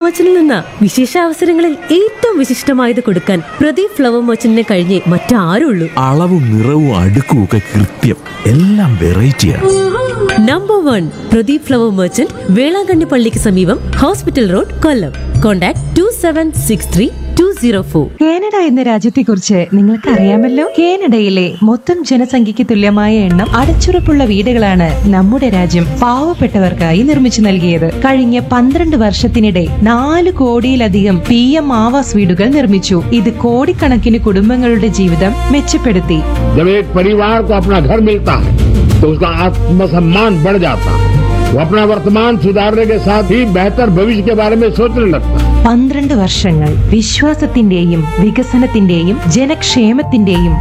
മർച്ചന്റിൽ നിന്ന് വിശേഷ അവസരങ്ങളിൽ ഏറ്റവും വിശിഷ്ടമായത് കൊടുക്കാൻ പ്രദീപ് ഫ്ലവർ മർച്ചന്റിനെ കഴിഞ്ഞേ മറ്റാരുള്ളൂ അളവും നിറവും അടുക്കും ഒക്കെ കൃത്യം എല്ലാം വെറൈറ്റിയാണ് number one Pradeep flower merchant Velankanni പള്ളിക്ക് സമീപം hospital road Kollam contact two seven six three two zero four Canada എന്ന രാജ്യത്തെക്കുറിച്ച് നിങ്ങൾക്ക് അറിയാമല്ലോ കാനഡയിലെ മൊത്തം ജനസംഖ്യയ്ക്ക് തുല്യമായ എണ്ണം അടച്ചുറപ്പുള്ള വീടുകളാണ് നമ്മുടെ രാജ്യം പാവപ്പെട്ടവർക്കായി നിർമ്മിച്ചു നൽകിയത് കഴിഞ്ഞ പന്ത്രണ്ട് വർഷത്തിനിടെ നാല് കോടിയിലധികം പി എം ആവാസ് വീടുകൾ നിർമ്മിച്ചു ഇത് കോടിക്കണക്കിന് കുടുംബങ്ങളുടെ ജീവിതം മെച്ചപ്പെടുത്തി जब एक परिवार को अपना घर मिलता है तो उसका आत्मसम्मान बढ़ जाता है वो अपना वर्तमान सुधारने के साथ ही बेहतर भविष्य के बारे में सोचने लगता है പന്ത്രണ്ട് വർഷങ്ങൾ വിശ്വാസത്തിന്റെയും വികസനത്തിന്റെയും ജനക്ഷേമത്തിന്റെയും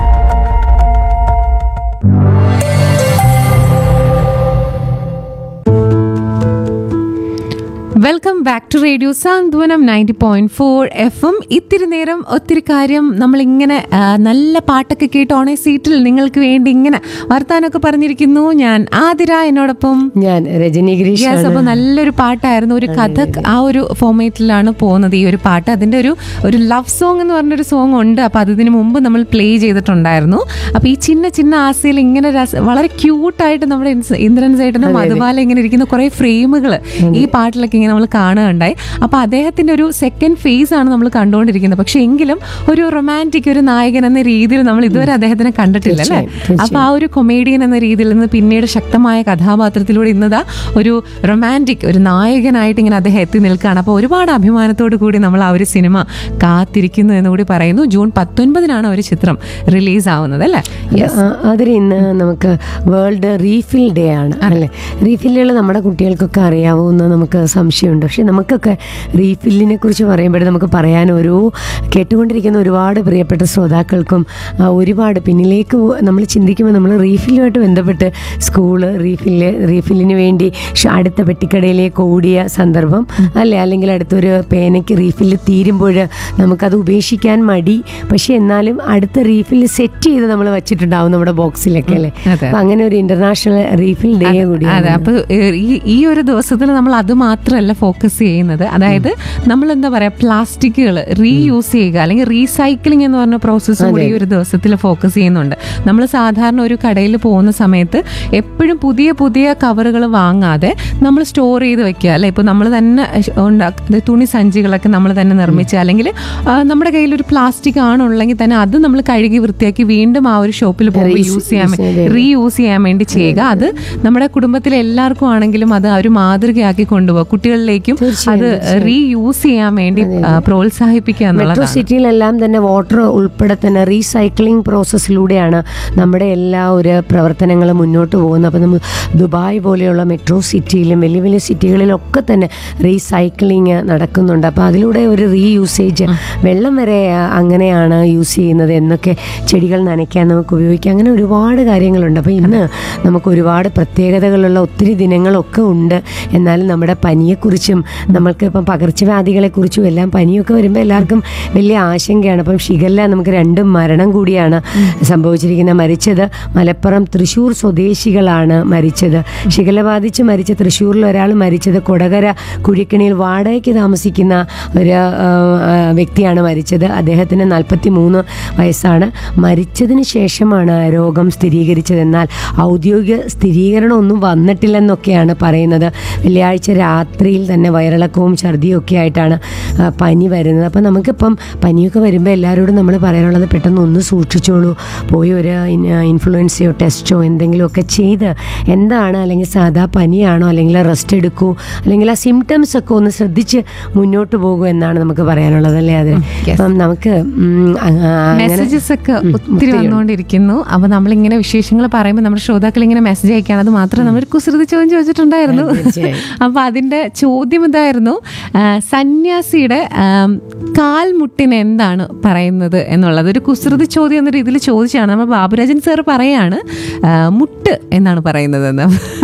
welcome back to radio Santhwanam ninety point four F M ഇത്തിരി നേരം ഒത്തിരി കാര്യം നമ്മളിങ്ങനെ ആ, നല്ല പാട്ടൊക്കെ കേട്ട് ഓണേ സീറ്റിൽ നിങ്ങൾക്ക് വേണ്ടി ഇങ്ങനെ വർത്താനൊക്കെ പറഞ്ഞിരിക്കുന്നു ഞാൻ ആതിര എന്നോടൊപ്പം ഞാൻ രജനി ഗിരീഷ് യെസ് ആണ്. അപ്പോൾ നല്ലൊരു പാട്ടായിരുന്നു ഒരു കഥ ആ ഒരു ഫോർമേറ്റിലാണ് പോകുന്നത് ഈ ഒരു പാട്ട് അതിന്റെ ഒരു ഒരു ലവ് സോങ് എന്ന് പറഞ്ഞൊരു സോങ് ഉണ്ട് അപ്പോൾ അതിന് മുമ്പ് നമ്മൾ പ്ലേ ചെയ്തിട്ടുണ്ടായിരുന്നു അപ്പോൾ ഈ ചിന്ന ചിന്ന ആസയിൽ ഇങ്ങനെ രസ- വളരെ ക്യൂട്ടായിട്ട് നമ്മുടെ ഇൻസ്- ഇന്ദ്രൻ സേട്ടനും അതുപോലെ ഇങ്ങനെ ഇരിക്കുന്ന കുറേ ഫ്രെയിമുകൾ ഈ പാട്ടിലൊക്കെ ഇങ്ങനെ നമ്മൾ കാണുകയുണ്ടായി അപ്പോൾ അദ്ദേഹത്തിന്റെ ഒരു സെക്കൻഡ് ഫേസ് ആണ് നമ്മൾ കണ്ടുകൊണ്ടിരിക്കുന്നത് പക്ഷെ എങ്കിലും ഒരു റൊമാൻറ്റിക് ഒരു നായകൻ എന്ന രീതിയിൽ നമ്മൾ ഇതുവരെ അദ്ദേഹത്തിനെ കണ്ടിട്ടില്ല അല്ലേ തീർച്ചയായും, അപ്പോൾ ആ ഒരു കൊമേഡിയൻ എന്ന രീതിയിൽ നിന്ന് പിന്നീട് ശക്തമായ കഥാപാത്രത്തിലൂടെ ഇന്നതാ ഒരു റൊമാൻറ്റിക് ഒരു നായകനായിട്ട് ഇങ്ങനെ അദ്ദേഹം എത്തി നിൽക്കുകയാണ് അപ്പോൾ ഒരുപാട് അഭിമാനത്തോടു കൂടി നമ്മൾ ആ ഒരു സിനിമ കാത്തിരിക്കുന്നു എന്ന് കൂടി പറയുന്നു ജൂൺ പത്തൊൻപതിനാണ് ഒരു ചിത്രം റിലീസ് ആവുന്നത് അല്ലേ ആ, അതിൽ ഇന്ന് നമുക്ക് വേൾഡ് റീഫിൽ ഡേ ആണ് അല്ലേ റീഫില്ലുകൾ നമ്മുടെ കുട്ടികൾക്കൊക്കെ അറിയാവുന്ന നമുക്ക് സംശയമുണ്ട് പക്ഷെ നമുക്കൊക്കെ റീഫില്ലിനെ കുറിച്ച് പറയുമ്പോഴേ നമുക്ക് പറയാൻ ഓരോ കേട്ടുകൊണ്ടിരിക്കുന്ന ഒരുപാട് പ്രിയപ്പെട്ട ശ്രോതാക്കൾക്കും ആ, ഒരുപാട് പിന്നിലേക്ക് പോ- നമ്മൾ ചിന്തിക്കുമ്പോൾ നമ്മൾ റീഫില്ലുമായിട്ട് ബന്ധപ്പെട്ട് സ്കൂള് റീഫില്ല് റീഫില്ലിന് വേണ്ടി ഷ- അടുത്ത പെട്ടിക്കടയിലേക്ക് ഓടിയ സന്ദർഭം അല്ലേ അല്ലെങ്കിൽ അടുത്തൊരു പേനയ്ക്ക് റീഫില്ല് തീരുമ്പോൾ നമുക്കത് ഉപേക്ഷിക്കാൻ മടി പക്ഷെ എന്നാലും അടുത്ത റീഫില്ല് സെറ്റ് ചെയ്ത് നമ്മൾ വെച്ചിട്ടുണ്ടാവും നമ്മുടെ ബോക്സിലൊക്കെ അല്ലേ അതെ. അപ്പൊ അങ്ങനെ ഒരു ഇന്റർനാഷണൽ റീഫിൽ ഡേ അതെ കൂടിയാണ് അപ്പൊ ഏഹ്, ഈ ഈ ഒരു ദിവസത്തിൽ നമ്മൾ അത് മാത്രമല്ല ഫോക്കസ് ചെയ്യുന്നത് അതായത് നമ്മൾ എന്താ പറയാ പ്ലാസ്റ്റിക്കുകൾ റീയൂസ് ചെയ്യുക അല്ലെങ്കിൽ റീസൈക്ലിംഗ് എന്ന് പറഞ്ഞ പ്രോസസ്സ് കൂടി ഈ ഒരു ദിവസത്തിൽ ഫോക്കസ് ചെയ്യുന്നുണ്ട് നമ്മൾ സാധാരണ ഒരു കടയിൽ പോകുന്ന സമയത്ത് എപ്പോഴും പുതിയ പുതിയ കവറുകൾ വാങ്ങാതെ നമ്മൾ സ്റ്റോർ ചെയ്ത് വെക്കുക അല്ലെ ഇപ്പൊ നമ്മൾ തന്നെ ഉണ്ടാക്കുന്ന തുണി സഞ്ചികളൊക്കെ നമ്മൾ തന്നെ നിർമ്മിച്ച് അല്ലെങ്കിൽ ആ, നമ്മുടെ കയ്യിൽ ഒരു പ്ലാസ്റ്റിക് ആണുള്ളെങ്കിൽ തന്നെ അത് നമ്മൾ കഴുകി വൃത്തിയാക്കി വീണ്ടും ആ ഒരു ഷോപ്പിൽ പോകുമ്പോൾ Reuse യൂസ് ചെയ്യാൻ use ചെയ്ത് റീയൂസ് ചെയ്യാൻ വേണ്ടി ചെയ്യുക അത് നമ്മുടെ കുടുംബത്തിലെ എല്ലാവർക്കും ആണെങ്കിലും അത് ഒരു മാതൃകയാക്കി കൊണ്ടുപോകുക കുട്ടികളിലേക്കും തീർച്ചയായും, അത് റീയൂസ് ചെയ്യാൻ വേണ്ടി ആ, പ്രോത്സാഹിപ്പിക്കുക മെട്രോ എന്നുള്ളതാണ് സിറ്റിയിലെല്ലാം തന്നെ വാട്ടർ ഉൾപ്പെടെ തന്നെ റീസൈക്ലിംഗ് പ്രോസസ്സിലൂടെയാണ് നമ്മുടെ എല്ലാ ഒരു പ്രവർത്തനങ്ങളും മുന്നോട്ട് പോകുന്നത് അപ്പം നമ്മൾ ദുബായ് പോലെയുള്ള മെട്രോ സിറ്റിയിലും വലിയ വലിയ സിറ്റികളിലൊക്കെ തന്നെ റീസൈക്ലിംഗ് നടക്കുന്നുണ്ട് അപ്പോൾ അതിലൂടെ ഒരു റീയൂസേജ് വെള്ളം വരെ ആ, അങ്ങനെയാണ് യൂസ് ചെയ്യുന്നത് എന്നൊക്കെ ചെടികൾ നനയ്ക്കാൻ നമുക്ക് ഉപയോഗിക്കാം അങ്ങനെ ഒരുപാട് കാര്യങ്ങളുണ്ട് അപ്പോൾ ഇന്ന് നമുക്ക് ഒരുപാട് പ്രത്യേകതകളുള്ള ഒത്തിരി ദിനങ്ങളൊക്കെ ഉണ്ട് എന്നാലും നമ്മുടെ പനിയെക്കുറിച്ചും നമ്മൾക്ക് ഇപ്പം പകർച്ചവ്യാധികളെക്കുറിച്ചും എല്ലാം പനിയൊക്കെ വരുമ്പോൾ എല്ലാവർക്കും വലിയ ആശങ്കയാണ് അപ്പം ഷിഗല്ല നമുക്ക് രണ്ടും മരണം കൂടിയാണ് സംഭവിച്ചിരിക്കുന്നത് മരിച്ചത് മലപ്പുറം തൃശ്ശൂർ സ്വദേശികളാണ് മരിച്ചത് ഷിഗല്ല ബാധിച്ച് മരിച്ച തൃശ്ശൂരിൽ ഒരാൾ മരിച്ചത് കൊടകര കുഴിക്കണിയിൽ വാടകയ്ക്ക് താമസിക്കുന്ന ഒരു ആ, ആ, വ്യക്തിയാണ് മരിച്ചത് അദ്ദേഹത്തിന് നാൽപ്പത്തി മൂന്ന് വയസ്സാണ് മരിച്ചതിന് ശേഷമാണ് രോഗം സ്ഥിരീകരിച്ചത് എന്നാൽ ഔദ്യോഗിക സ്ഥിരീകരണം ഒന്നും വന്നിട്ടില്ലെന്നൊക്കെയാണ് പറയുന്നത് വെള്ളിയാഴ്ച രാത്രിയിൽ തന്നെ വയറിളക്കവും ഛർദിയും ഒക്കെ ആയിട്ടാണ് ആ, പനി വരുന്നത് അപ്പം നമുക്കിപ്പം പനിയൊക്കെ വരുമ്പോൾ എല്ലാവരോടും നമ്മൾ പറയാനുള്ളത് പെട്ടെന്ന് ഒന്ന് സൂക്ഷിച്ചോളൂ പോയി ഒരു ഇൻഫ്ലുവൻസയോ ടെസ്റ്റോ എന്തെങ്കിലുമൊക്കെ ചെയ്ത് എന്താണ് അല്ലെങ്കിൽ സാധാ പനിയാണോ അല്ലെങ്കിൽ റെസ്റ്റ് എടുക്കൂ അല്ലെങ്കിൽ ആ സിംറ്റംസ് ഒക്കെ ഒന്ന് ശ്രദ്ധിച്ച് മുന്നോട്ട് പോകൂ എന്നാണ് നമുക്ക് പറയാനുള്ളത് അല്ലേ അതിന് അപ്പം നമുക്ക് ഉം, ആ, അങ്ങനെ- മെസ്സേജസ് ഒക്കെ ഉം, ഒത്തിരി ഒത്തിരി ഉണ്ട്. വന്നുകൊണ്ടിരിക്കുന്നു അപ്പൊ നമ്മളിങ്ങനെ വിശേഷങ്ങൾ പറയുമ്പോൾ നമ്മുടെ ശ്രോതാക്കൾ ഇങ്ങനെ മെസ്സേജ് അയക്കുകയാണ് അത് മാത്രം നമ്മൾ കുസൃതി ചോദ്യം ചോദിച്ചിട്ടുണ്ടായിരുന്നു തീർച്ചയായും. അപ്പൊ അതിന്റെ ചോദ്യം ഇതായിരുന്നു ആ, സന്യാസിയുടെ ആം, കാൽമുട്ടിന് എന്താണ് പറയുന്നത് എന്നുള്ളത് ഒരു കുസൃതി ചോദ്യം എന്ന രീതിയിൽ ചോദിച്ചാണ് നമ്മൾ ബാബുരാജൻ സാർ പറയാണ് ആ, മുട്ട് എന്നാണ് പറയുന്നതെന്ന്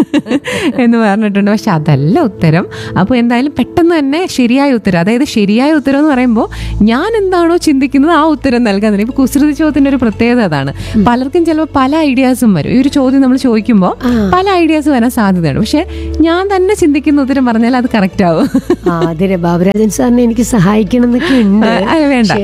എന്ന് പറഞ്ഞിട്ടുണ്ട് പക്ഷെ അതല്ല ഉത്തരം അപ്പോൾ എന്തായാലും പെട്ടെന്ന് തന്നെ ശരിയായ ഉത്തരം അതായത് ശരിയായ ഉത്തരം എന്ന് പറയുമ്പോൾ ഞാൻ എന്താണോ ചിന്തിക്കുന്നത് ആ ഉത്തരം നൽകാൻ തന്നെ ഇപ്പോൾ കുസൃതി ചോദ്യത്തിൻ്റെ ഒരു പ്രത്യേകത അതാണ് പലർക്കും ചിലപ്പോൾ പല ഐഡിയാസും വരും ഈ ഒരു ചോദ്യം നമ്മൾ ചോദിക്കുമ്പോൾ പല ഐഡിയാസ് വരാൻ സാധ്യതയുണ്ട് പക്ഷെ ഞാൻ തന്നെ ചിന്തിക്കുന്ന ഉത്തരം പറഞ്ഞാൽ അത് കറക്റ്റ് ആവും ആ അതിന് ബാബുരാജൻ സാറിനെ എനിക്ക് സഹായിക്കണം എന്നൊക്കെ ഉണ്ട് ആ, അത് വേണ്ട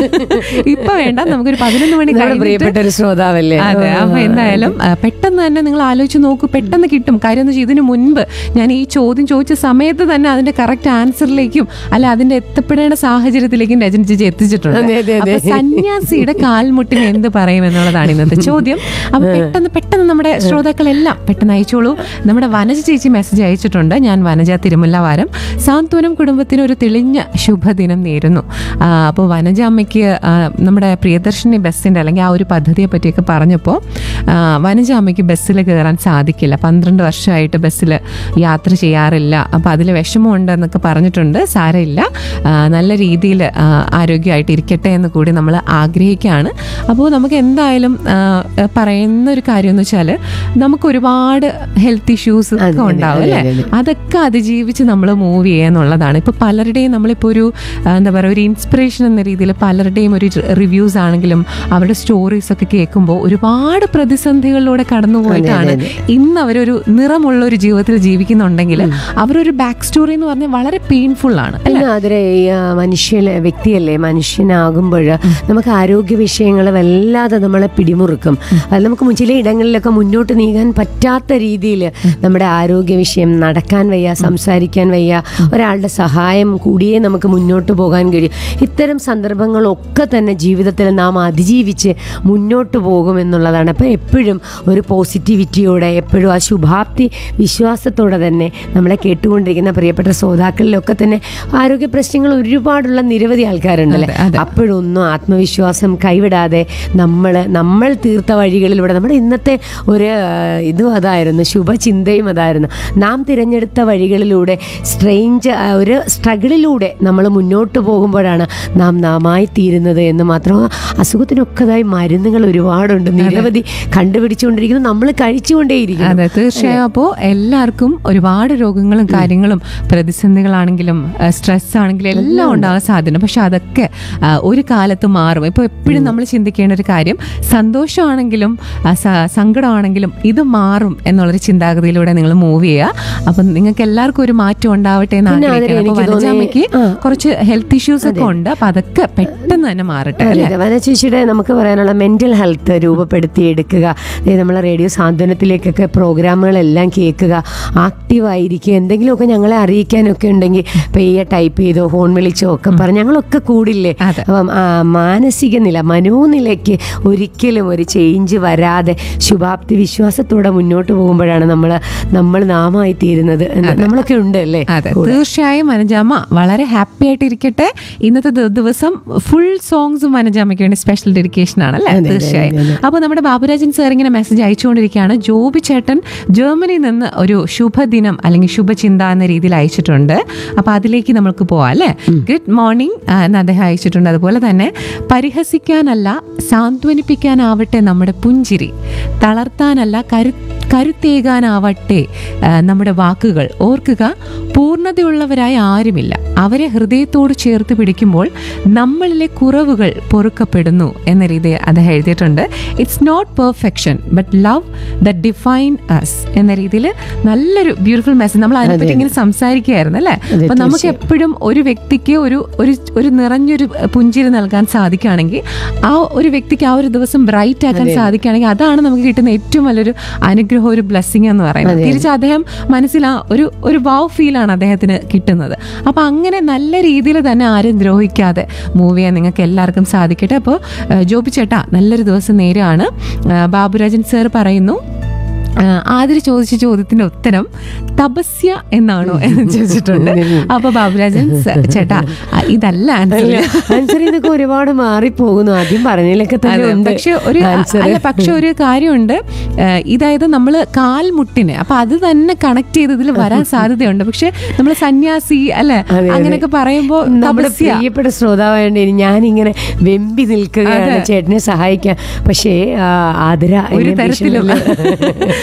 ഇപ്പൊ വേണ്ട നമുക്കൊരു പതിനൊന്ന് മണി നമ്മുടെ കഴിഞ്ഞിട്ട് പ്രിയപ്പെട്ട ഒരു ശ്രോതാവല്ലേ അതെ അപ്പൊ എന്തായാലും ആ, പെട്ടെന്ന് തന്നെ നിങ്ങൾ ആലോചിച്ച് നോക്കൂ പെട്ടെന്ന് കിട്ടും കാര്യം എന്ന് വെച്ചാൽ ഇതിനു മുൻപ് ഞാൻ ഈ ചോദ്യം ചോദിച്ച സമയത്ത് തന്നെ അതിന്റെ കറക്റ്റ് ആൻസറിലേക്കും അല്ല അതിന്റെ എത്തപ്പെടേണ്ട സാഹചര്യത്തിലേക്കും രജനി ചേച്ചി എത്തിച്ചിട്ടുണ്ട് അതെ, അതെ, അതെ. അപ്പൊ സന്യാസിയുടെ കാൽമുട്ടിന് എന്ത് പറയും എന്നുള്ളതാണ് ഇന്നത്തെ ചോദ്യം അപ്പൊ പെട്ടെന്ന് പെട്ടെന്ന് നമ്മുടെ ശ്രോതാക്കളെല്ലാം പെട്ടെന്ന് അയച്ചോളൂ നമ്മുടെ വനജ ചേച്ചി മെസ്സേജ് അയച്ചിട്ടുണ്ട് ഞാൻ വനജ തിരുമുല്ലവാരം സാന്ത്വനം കുടുംബത്തിന് ഒരു തെളിഞ്ഞ ശുഭദിനം നേരുന്നു ആ, അപ്പോൾ വനജ അമ്മയ്ക്ക് ആ, നമ്മുടെ പ്രിയദർശിനി ബസ്സിൻ്റെ അല്ലെങ്കിൽ ആ ഒരു പദ്ധതിയെ പറ്റിയൊക്കെ പറഞ്ഞപ്പോൾ ആ, വനജ അമ്മയ്ക്ക് ബസ്സിൽ കയറാൻ സാധിക്കില്ല പന്ത്രണ്ട് വർഷമായിട്ട് ബസ്സിൽ യാത്ര ചെയ്യാറില്ല അപ്പോൾ അതിൽ വിഷമമുണ്ട് എന്നൊക്കെ പറഞ്ഞിട്ടുണ്ട് സാരമില്ല ആ, നല്ല രീതിയിൽ ആരോഗ്യമായിട്ട് ഇരിക്കട്ടെ എന്ന് കൂടി നമ്മൾ ആഗ്രഹിക്കുകയാണ് അപ്പോൾ നമുക്ക് എന്തായാലും ആ, പറയുന്ന ഒരു കാര്യം എന്ന് വെച്ചാൽ നമുക്ക് ഒരുപാട് ഹെൽത്ത് ഇഷ്യൂസ് അതെ, ഒക്കെ അതെ, ഉണ്ടാവും അതെ, അല്ലേ അതെ. അതൊക്കെ അതിജീവിച്ച് നമ്മൾ മൂവ് ചെയ്യുക എന്നുള്ളതാണ് ഇപ്പോൾ പലരുടെയും നമ്മളിപ്പോൾ ഒരു ആ, എന്താ പറയുക ഒരു ഇൻസ്പിറേഷൻ എന്ന രീതിയിൽ പലരുടെയും ഒരു റിവ്യൂസ് ആണെങ്കിലും അവരുടെ സ്റ്റോറീസ് ഒക്കെ കേൾക്കുമ്പോൾ ഒരുപാട് പ്രതിസന്ധികളിലൂടെ കടന്നു പോയിട്ടാണ് ഇന്ന് അവരൊരു നിറമുള്ള ഒരു ജീവിതത്തിൽ ജീവിക്കുന്നുണ്ടെങ്കിൽ അവരൊരു ബാക്ക് സ്റ്റോറി എന്ന് പറഞ്ഞാൽ വളരെ പെയിൻഫുൾ ആണ് അല്ലേ പിന്നെ അതിലെ ഈ, ആ, മനുഷ്യലെ വ്യക്തിയല്ലേ മനുഷ്യനാകുമ്പോൾ നമുക്ക് ആരോഗ്യ വിഷയങ്ങൾ വല്ലാതെ നമ്മളെ പിടിമുറുക്കും അത് നമുക്ക് മു- ചില ഇടങ്ങളിലൊക്കെ മുന്നോട്ട് നീങ്ങാൻ പറ്റാത്ത രീതിയിൽ നമ്മുടെ ആരോഗ്യ വിഷയം നടക്കാൻ വയ്യ സംസാരിക്കാൻ വയ്യ ഒരാളുടെ സഹായം കൂടിയേ നമുക്ക് മുന്നോട്ട് പോകാൻ കഴിയും ഇത്തരം സന്ദർഭങ്ങളൊക്കെ തന്നെ ജീവിതത്തിൽ നാം അതിജീവിച്ച് മുന്നോട്ട് പോകുമെന്നുള്ളതാണ് അപ്പം എപ്പോഴും ഒരു പോസിറ്റിവിറ്റിയോടെ എപ്പോഴും ആ ശുഭാപ്തി വിശ്വാസത്തോടെ തന്നെ നമ്മളെ കേട്ടുകൊണ്ടിരിക്കുന്ന പ്രിയപ്പെട്ട ശ്രോതാക്കളിലൊക്കെ തന്നെ ആരോഗ്യ പ്രശ്നങ്ങൾ ഒരുപാടുള്ള നിരവധി ആൾക്കാരുണ്ടല്ലേ അതെ, അതെ. അപ്പോഴൊന്നും ആത്മവിശ്വാസം കൈവിടാതെ നമ്മൾ നമ്മൾ തീർത്ത വഴികളിലൂടെ നമ്മുടെ ഇന്നത്തെ ഒരു ആ, ഇതും അതായിരുന്നു ശുഭചിന്തയും അതായിരുന്നു നാം തിരഞ്ഞെടുത്ത വഴികളിലൂടെ സ്ട്രെയിഞ്ച് ഒരു സ്ട്രഗിളിലൂടെ നമ്മൾ മുന്നോട്ട് പോകുമ്പോഴാണ് നാം നാമായി തീരുന്നത് എന്ന് മാത്രമല്ല അസുഖത്തിനൊക്കെതായി മരുന്നുകൾ ഒരുപാടുണ്ട് നിരവധി കണ്ടുപിടിച്ചുകൊണ്ടിരിക്കുന്നു നമ്മൾ കഴിച്ചുകൊണ്ടേയിരിക്കുന്നു അതെ തീർച്ചയായും അപ്പോൾ എല്ലാവർക്കും ഒരുപാട് രോഗങ്ങളും കാര്യങ്ങളും പ്രതിസന്ധികളാണെങ്കിലും സ്ട്രെസ് ആണെങ്കിലും എല്ലാം ഉണ്ടാകാൻ സാധ്യത പക്ഷെ അതൊക്കെ ആ, ഒരു കാലത്ത് മാറും ഇപ്പോൾ എപ്പോഴും നമ്മൾ ചിന്തിക്കേണ്ട ഒരു കാര്യം സന്തോഷമാണെങ്കിലും ആ, സ- സങ്കടമാണെങ്കിലും ഇത് മാറും എന്നുള്ളൊരു ചിന്താഗതിയിലൂടെ നിങ്ങൾ മൂവ് ചെയ്യുക അപ്പം നിങ്ങൾക്ക് എല്ലാവർക്കും ഒരു മാറ്റം ഉണ്ടാവട്ടെ എന്ന് പിന്നെ അതിന് ആഗ്രഹിക്കുന്നു അപ്പോൾ എനിക്ക് തോന്നി- വനജാമയ്ക്ക് ആ. കുറച്ച് ഹെൽത്ത് ഇഷ്യൂസ് ഒക്കെ ഉണ്ട് അപ്പൊ അതൊക്കെ പെട്ടെന്ന് തന്നെ മാറട്ടെ അല്ലേ അതെ വന ചേച്ചിയുടെ നമുക്ക് പറയാനുള്ള മെന്റൽ ഹെൽത്ത് രൂപപ്പെടുത്തി എടുക്കുക നമ്മൾ റേഡിയോ സാന്ത്വനത്തിലേക്കൊക്കെ പ്രോഗ്രാമുകളെല്ലാം കേൾക്കുക ആക്റ്റീവായിരിക്കുക എന്തെങ്കിലുമൊക്കെ ഞങ്ങളെ അറിയിക്കാനൊക്കെ ഉണ്ടെങ്കിൽ പെയ്യ ടൈപ്പ് ചെയ്തോ ഫോൺ വിളിച്ചോ ഒക്കെ പറഞ്ഞ് ഞങ്ങളൊക്കെ കൂടില്ലേ അതെ. അപ്പം ആ, മാനസിക നില മനോനിലയ്ക്ക് ഒരിക്കലും ഒരു ചേഞ്ച് വരാതെ ശുഭാപ്തി വിശ്വാസത്തോടെ മുന്നോട്ട് പോകുമ്പോഴാണ് നമ്മൾ നമ്മൾ നാമായി തീരുന്നത് എന്ന് നമ്മളൊക്കെ ഉണ്ട് അല്ലേ അതെ തീർച്ചയായും വനജാമ വളരെ ഹാപ്പി ആയിട്ട് ഇരിക്കട്ടെ ഇന്നത്തെ ദി- ദിവസം ഫുൾ സോങ്സും വനജാമയ്ക്ക് വേണ്ടി സ്പെഷ്യൽ ഡെഡിക്കേഷൻ ആണ് അല്ലേ അതെ, അതെ, തീർച്ചയായും അതെ, അതെ. അപ്പോൾ നമ്മുടെ ബാബുരാജൻ സാർ ഇങ്ങനെ മെസ്സേജ് അയച്ചുകൊണ്ടിരിക്കുകയാണ് ജോബി ചേട്ടൻ ജർമ്മനിയിൽ നിന്ന് ഒരു ശുഭദിനം അല്ലെങ്കിൽ ശുഭചിന്ത എന്ന രീതിയിൽ അയച്ചിട്ടുണ്ട് അപ്പോൾ അതിലേക്ക് നമുക്ക് പോവാം അല്ലേ ഗുഡ് മോർണിംഗ് എന്ന് അദ്ദേഹം അയച്ചിട്ടുണ്ട് അതുപോലെ തന്നെ പരിഹസിക്കാനല്ല സാന്ത്വനിപ്പിക്കാനാവട്ടെ നമ്മുടെ പുഞ്ചിരി തളർത്താനല്ല കരു കരുത്തേകാനാവട്ടെ ആ, നമ്മുടെ വാക്കുകൾ ഓർക്കുക പൂർണ്ണതയുള്ളവരായി ആരുമില്ല അവരെ ഹൃദയത്തോട് ചേർത്ത് പിടിക്കുമ്പോൾ നമ്മളിലെ കുറവുകൾ പൊറുക്കപ്പെടുന്നു എന്ന രീതിയിൽ അദ്ദേഹം എഴുതിയിട്ടുണ്ട് it's not perfection but love the define us എന്ന രീതിയിൽ നല്ലൊരു ബ്യൂട്ടിഫുൾ മെസ്സേജ് നമ്മൾ അതിനെപ്പറ്റി ഇങ്ങനെ സംസാരിക്കുകയായിരുന്നു അല്ലേ അതെ, അപ്പൊ നമുക്ക് എപ്പോഴും ഒരു വ്യക്തിക്ക് ഒരു ഒരു ഒരു നിറഞ്ഞൊരു പുഞ്ചിരി നൽകാൻ സാധിക്കുകയാണെങ്കിൽ ആ ഒരു വ്യക്തിക്ക് ആ ഒരു ദിവസം ബ്രൈറ്റ് ആക്കാൻ സാധിക്കുകയാണെങ്കിൽ അതാണ് നമുക്ക് കിട്ടുന്ന ഏറ്റവും വലിയൊരു അനുഗ്രഹം ഒരു ബ്ലെസ്സിങ് എന്ന് പറയുന്നത് തിരിച്ച് അദ്ദേഹം മനസ്സിൽ ആ ഒരു ഒരു വാവ് ഫീലാണ് അദ്ദേഹത്തിന് കിട്ടുന്നത് അപ്പൊ അങ്ങനെ നല്ല രീതിയിൽ തന്നെ ആരും ദ്രോഹിക്കാതെ മൂവ് ചെയ്യാൻ നിങ്ങൾക്ക് എല്ലാവർക്കും സാധിക്കട്ടെ അപ്പോൾ ജോബി ചേട്ടാ നല്ലൊരു ദിവസം നേരാണ് ബാബുരാജൻ സാർ പറയുന്നു ആ, ആതിര ചോദിച്ച ചോദ്യത്തിന്റെ ഉത്തരം തപസ്യ എന്നാണോ എന്ന് ചോദിച്ചിട്ടുണ്ട് അപ്പൊ ബാബുരാജൻ സ- ചേട്ടാ ആ, ഇതല്ല ആൻസർ ആൻസർ ഇതൊക്കെ ഒരുപാട് മാറിപ്പോകുന്നു ആദ്യം പറഞ്ഞതിലൊക്കെ തന്നെ അതെ, ഉണ്ട് പക്ഷെ ഒരു ആൻസർ അല്ല പക്ഷെ ഒരു കാര്യമുണ്ട് ഏഹ് ഇതായത് നമ്മൾ കാൽമുട്ടിന് അപ്പൊ അത് തന്നെ കണക്ട് ചെയ്ത് ഇതിൽ വരാൻ സാധ്യതയുണ്ട് പക്ഷെ നമ്മൾ സന്യാസി അല്ലെ അതെ. അങ്ങനെയൊക്കെ പറയുമ്പോ നമ്മുടെ തപസ്യ പ്രിയപ്പെട്ട ശ്രോതാവായോണ്ട് ഇനി ഞാനിങ്ങനെ വെമ്പി നിൽക്കുകയാണ് അതെ. ചേട്ടനെ സഹായിക്കാൻ പക്ഷേ ആ, ആതിര ഒരു എന്നെ തരത്തിലും ഭീഷണിയില്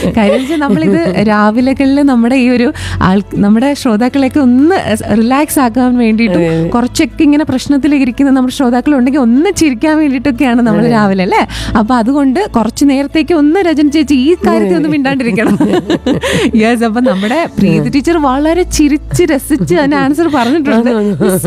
കാര്യം വെച്ചാൽ നമ്മളിത് രാവിലെകളിൽ നമ്മുടെ ഈ ഒരു ആൾ നമ്മുടെ ശ്രോതാക്കളെയൊക്കെ ഒന്ന് റിലാക്സ് ആക്കാൻ വേണ്ടിയിട്ടും കുറച്ചൊക്കെ ഇങ്ങനെ പ്രശ്നത്തിലേക്ക് ഇരിക്കുന്ന നമ്മുടെ ശ്രോതാക്കൾ ഉണ്ടെങ്കിൽ ഒന്ന് ചിരിക്കാൻ വേണ്ടിയിട്ടൊക്കെയാണ് നമ്മൾ രാവിലെ അല്ലേ അപ്പൊ അതുകൊണ്ട് കുറച്ച് നേരത്തേക്ക് ഒന്ന് രജൻ ചേച്ചി ഈ കാര്യത്തിൽ ഒന്ന് മിണ്ടാണ്ടിരിക്കണം യെസ് അപ്പൊ നമ്മുടെ പ്രീതി ടീച്ചർ വളരെ ചിരിച്ച് രസിച്ച് അതിന്റെ ആൻസർ പറഞ്ഞിട്ടുണ്ട്